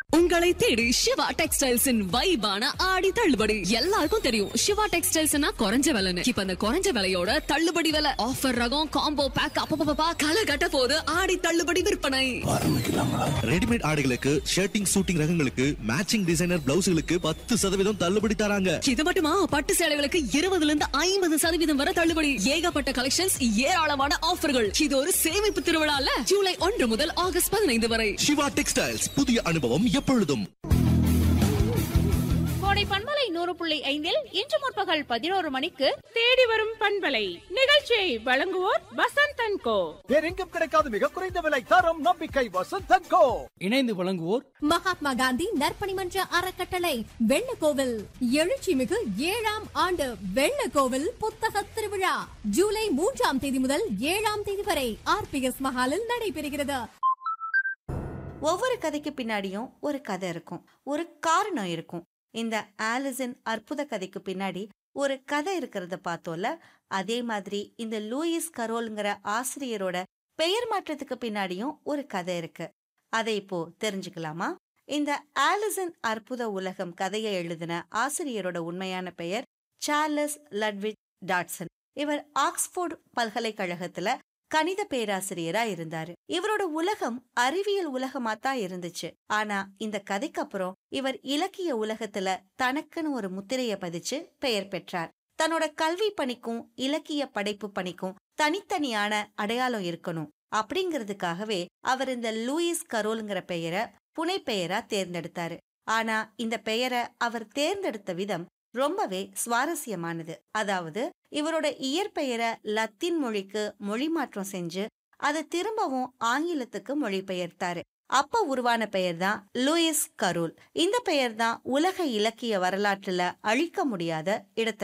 உங்களை தேடி சிவா டெக்ஸ்டைல்ஸின் வைபான ஆடி தள்ளுபடி எல்லாருக்கும் தெரியும் சிவா டெக்ஸ்டைல்ஸ்னா குறைஞ்ச விலைன்னு இப்ப அந்த குறைஞ்ச விலையோட தள்ளுபடி விலை ஆஃபர் ரகம் காம்போ பேக் அப்பப்பா கலை கட்ட போது ஆடி தள்ளுபடி விற்பனை ரெடிமேட் ஆடைகளுக்கு ஷர்ட்டிங் சூட்டிங் ரகங்களுக்கு மேட்சிங் டிசைனர் பிளவுஸ்களுக்கு பத்து சதவீதம் தள்ளுபடி தராங்க இது மட்டுமா பட்டு சேலைகளுக்கு இருபதுல இருந்து ஐம்பது சதவீதம் வரை தள்ளுபடி ஏகப்பட்ட கலெக்ஷன்ஸ் ஏராளமான ஆஃபர்கள் இது ஒரு சேமிப்பு திருவிழால ஜூலை ஒன்று முதல் ஆகஸ்ட் பதினைந்து வரை சிவா டெக்ஸ்டைல்ஸ் புதிய அனுபவம் எப்பொழுதும் கோடை பண்பலை நூறு புள்ளி ஐந்தில் இன்று முற்பகல் பதினோரு மணிக்கு தேடி வரும் பண்பலை நிகழ்ச்சியை வழங்குவோர் வசந்த் அண்ட் கோ வேறெங்கும் கிடைக்காத மிக குறைந்த விலை தரம் நம்பிக்கை வசந்தன் கோ இணைந்து வழங்குவோர் மகாத்மா காந்தி நற்பணிமன்ற அறக்கட்டளை வெள்ளக்கோவில் எழுச்சிமிகு ஏழாம் ஆண்டு வெள்ளக்கோவில் புத்தக திருவிழா ஜூலை மூன்றாம் தேதி முதல் ஏழாம் தேதி வரை ஆர்பிஎஸ் மஹாலில் நடைபெறுகிறது ஒவ்வொரு கதைக்கு பின்னாடியும் ஒரு கதை இருக்கும் ஒரு காரணம் இருக்கும் இந்த ஆலிஸின் அற்புத கதைக்கு பின்னாடி ஒரு கதை இருக்கிறத பார்த்தோம்ல அதே மாதிரி இந்த லூயிஸ் கரோல்ங்கிற ஆசிரியரோட பெயர் மாற்றத்துக்கு பின்னாடியும் ஒரு கதை இருக்கு அதை இப்போ தெரிஞ்சுக்கலாமா இந்த ஆலிஸின் அற்புத உலகம் கதையை எழுதின ஆசிரியரோட உண்மையான பெயர் சார்லஸ் லட்விட் டாட்சன் இவர் ஆக்ஸ்போர்ட் பல்கலைக்கழகத்துல கணித பேராசிரியரா இருந்தாரு இவரோட உலகம் அறிவியல் உலகமா தான் இருந்துச்சு ஆனா இந்த கதைக்கு அப்புறம் இவர் இலக்கிய உலகத்துல தனக்குன்னு ஒரு முத்திரைய பதிச்சு பெயர் பெற்றார் தன்னோட கல்வி பணிக்கும் இலக்கிய படைப்பு பணிக்கும் தனித்தனியான அடையாளம் இருக்கணும் அப்படிங்கிறதுக்காகவே அவர் இந்த லூயிஸ் கரோல்ங்கிற பெயரை புனை பெயரா தேர்ந்தெடுத்தாரு ஆனா இந்த பெயரை அவர் தேர்ந்தெடுத்த விதம் ரொம்பவே சுவாரஸ்யமானது அதாவது இவரோட இயற்பெயரை லத்தீன் மொழிக்கு மொழி மாற்றம் செஞ்சு அதை திரும்பவும் ஆங்கிலத்துக்கு மொழிபெயர்த்தாரு அப்ப உருவான பெயர் தான் லூயிஸ் கரோல் இந்த பெயர் தான் உலக இலக்கிய வரலாற்றுல அழிக்க முடியாத இடத்தை